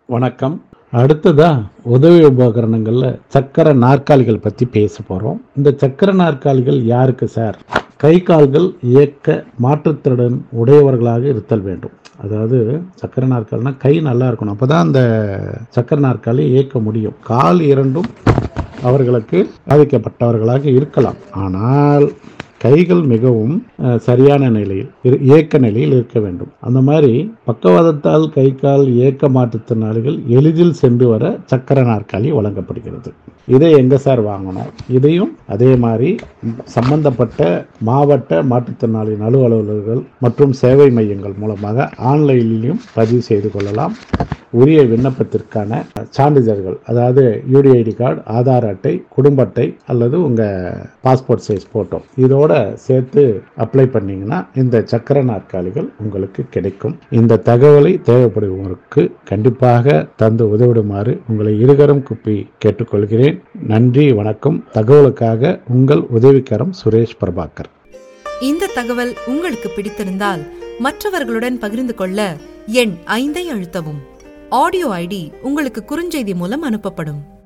வணக்கம் அடுத்ததா உதவி உபகரணங்கள்ல சக்கர நாற்காலிகள் பத்தி பேச போறோம் இந்த சக்கர நாற்காலிகள் யாருக்கு சார் கை கால்கள் இயக்க மாற்றுத்திறன் உடையவர்களாக இருத்தல் வேண்டும் அதாவது சக்கர நாற்காலினா கை நல்லா இருக்கணும் அப்பதான் அந்த சக்கர நாற்காலி இயக்க முடியும் கால் இரண்டும் அவர்களுக்கு பாதிக்கப்பட்டவர்களாக இருக்கலாம் ஆனால் கைகள் மிகவும் அஹ், சரியான நிலையில் இரு- இயக்க நிலையில் இருக்க வேண்டும் அந்த மாதிரி பக்கவாதத்தால் கை கால் இயக்க மாற்றுத்திறனாளிகள் எளிதில் சென்று வர சக்கர நாற்காலி வழங்கப்படுகிறது இதை எங்க சார் வாங்கணும் இதையும் அதே மாதிரி சம்பந்தப்பட்ட மாவட்ட மாற்றுத்திறனாளி நலு அலுவலர்கள் மற்றும் சேவை மையங்கள் மூலமாக ஆன்லைனிலும் பதிவு செய்து கொள்ளலாம் உரிய விண்ணப்பத்திற்கான சான்றிதழ்கள் அதாவது யூடிஐடி கார்டு ஆதார் அட்டை குடும்ப அட்டை அல்லது உங்க பாஸ்போர்ட் சைஸ் போட்டோ இதோட சேர்த்து அப்ளை பண்ணீங்கன்னா இந்த சக்கர நாற்காலிகள் உங்களுக்கு கிடைக்கும் இந்த தகவலை தேவைப்படுபவருக்கு கண்டிப்பாக தந்து உதவிடுமாறு உங்களை இருகரம் குப்பி கேட்டுக்கொள்கிறேன் நன்றி வணக்கம் தகவலுக்காக உங்கள் உதவிக்கரம் சுரேஷ் பிரபாகர் இந்த தகவல் உங்களுக்கு பிடித்திருந்தால் மற்றவர்களுடன் பகிர்ந்து கொள்ள எண் ஐந்தை அழுத்தவும் ஆடியோ ஐடி உங்களுக்கு குறுஞ்செய்தி மூலம் அனுப்பப்படும்